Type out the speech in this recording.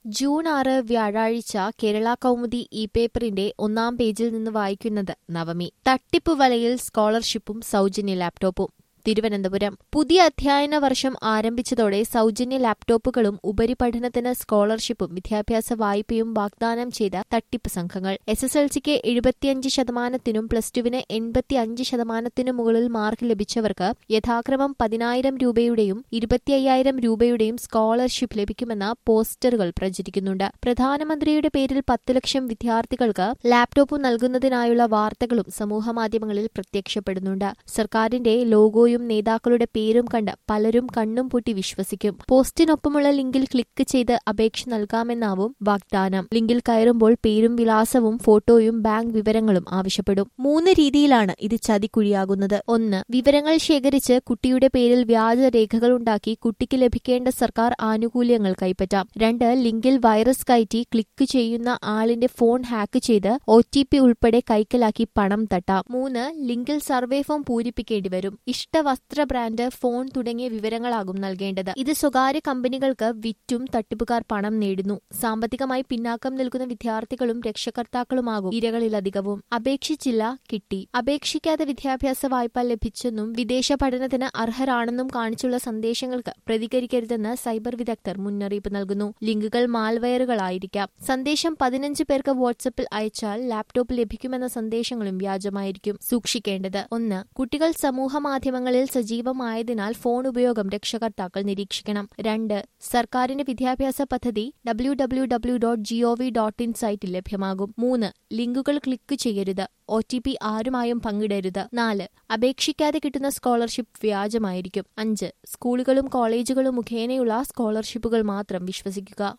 June ആറ് വ്യാഴാഴ്ച Kerala Kaumudi E പേപ്പറിന്റെ ഒന്നാം പേജിൽ നിന്ന് വായിക്കുന്നത് നവമി തട്ടിപ്പ് വലയിൽ സ്കോളർഷിപ്പും സൗജന്യ ലാപ്ടോപ്പും തിരുവനന്തപുരം പുതിയ അധ്യയന വർഷം ആരംഭിച്ചതോടെ സൗജന്യ ലാപ്ടോപ്പുകളും ഉപരിപഠനത്തിന് സ്കോളർഷിപ്പും വിദ്യാഭ്യാസ വായ്പയും വാഗ്ദാനം ചെയ്ത തട്ടിപ്പ് സംഘങ്ങൾ എസ് എസ് എൽ സിക്ക് എഴുപത്തിയഞ്ച് ശതമാനത്തിനും പ്ലസ് ടുവിന് എൺപത്തിയഞ്ച് ശതമാനത്തിനും മുകളിൽ മാർക്ക് ലഭിച്ചവർക്ക് യഥാക്രമം പതിനായിരം രൂപയുടെയും ഇരുപത്തിയ്യായിരം രൂപയുടെയും സ്കോളർഷിപ്പ് ലഭിക്കുമെന്ന പോസ്റ്ററുകൾ പ്രചരിക്കുന്നുണ്ട് പ്രധാനമന്ത്രിയുടെ പേരിൽ പത്ത് ലക്ഷം വിദ്യാർത്ഥികൾക്ക് ലാപ്ടോപ്പ് നൽകുന്നതിനായുള്ള വാർത്തകളും സമൂഹമാധ്യമങ്ങളിൽ പ്രത്യക്ഷപ്പെടുന്നുണ്ട് സർക്കാരിന്റെ ലോഗോയും നേതാക്കളുടെ പേരും കണ്ട് പലരും കണ്ണും പൂട്ടി വിശ്വസിക്കും പോസ്റ്റിനൊപ്പമുള്ള ലിങ്കിൽ ക്ലിക്ക് ചെയ്ത് അപേക്ഷ നൽകാമെന്നാവും വാഗ്ദാനം ലിങ്കിൽ കയറുമ്പോൾ പേരും വിലാസവും ഫോട്ടോയും ബാങ്ക് വിവരങ്ങളും ആവശ്യപ്പെടും മൂന്ന് രീതിയിലാണ് ഇത് ചതിക്കുഴിയാകുന്നത് ഒന്ന് വിവരങ്ങൾ ശേഖരിച്ച് കുട്ടിയുടെ പേരിൽ വ്യാജ രേഖകളുണ്ടാക്കി കുട്ടിക്ക് ലഭിക്കേണ്ട സർക്കാർ ആനുകൂല്യങ്ങൾ കൈപ്പറ്റാം രണ്ട് ലിങ്കിൽ വൈറസ് കയറ്റി ക്ലിക്ക് ചെയ്യുന്ന ആളിന്റെ ഫോൺ ഹാക്ക് ചെയ്ത് ഒ ടി പി ഉൾപ്പെടെ കൈക്കലാക്കി പണം തട്ടാം മൂന്ന് ലിങ്കിൽ സർവേ ഫോം പൂരിപ്പിക്കേണ്ടി വരും ഇഷ്ട വസ്ത്ര ബ്രാൻഡ് ഫോൺ തുടങ്ങിയ വിവരങ്ങളാകും നൽകേണ്ടത് ഇത് സ്വകാര്യ കമ്പനികൾക്ക് വിറ്റും തട്ടിപ്പുകാർ പണം നേടുന്നു സാമ്പത്തികമായി പിന്നാക്കം നിൽക്കുന്ന വിദ്യാർത്ഥികളും രക്ഷകർത്താക്കളുമാകും ഇരകളിലധികവും അപേക്ഷിച്ചില്ല കിട്ടി അപേക്ഷിക്കാതെ വിദ്യാഭ്യാസ വായ്പ ലഭിച്ചെന്നും വിദേശ പഠനത്തിന് അർഹരാണെന്നും കാണിച്ചുള്ള സന്ദേശങ്ങൾക്ക് പ്രതികരിക്കരുതെന്ന് സൈബർ വിദഗ്ധർ മുന്നറിയിപ്പ് നൽകുന്നു ലിങ്കുകൾ മാൽവയറുകളായിരിക്കാം സന്ദേശം പതിനഞ്ച് പേർക്ക് വാട്സപ്പിൽ അയച്ചാൽ ലാപ്ടോപ്പ് ലഭിക്കുമെന്ന സന്ദേശങ്ങളും വ്യാജമായിരിക്കും സൂക്ഷിക്കേണ്ടത് ഒന്ന് കുട്ടികൾ സമൂഹ മാധ്യമങ്ങളിൽ സജീവമായതിനാൽ ഫോൺ ഉപയോഗം രക്ഷകർത്താക്കൾ നിരീക്ഷിക്കണം രണ്ട് സർക്കാരിന്റെ വിദ്യാഭ്യാസ പദ്ധതി W W W dot GOV dot in സൈറ്റിൽ ലഭ്യമാകും മൂന്ന് ലിങ്കുകൾ ക്ലിക്ക് ചെയ്യരുത് ഒ ടി പി ആരുമായും പങ്കിടരുത് നാല് അപേക്ഷിക്കാതെ കിട്ടുന്ന സ്കോളർഷിപ്പ് വ്യാജമായിരിക്കും അഞ്ച് സ്കൂളുകളും കോളേജുകളും മുഖേനയുള്ള സ്കോളർഷിപ്പുകൾ മാത്രം വിശ്വസിക്കുക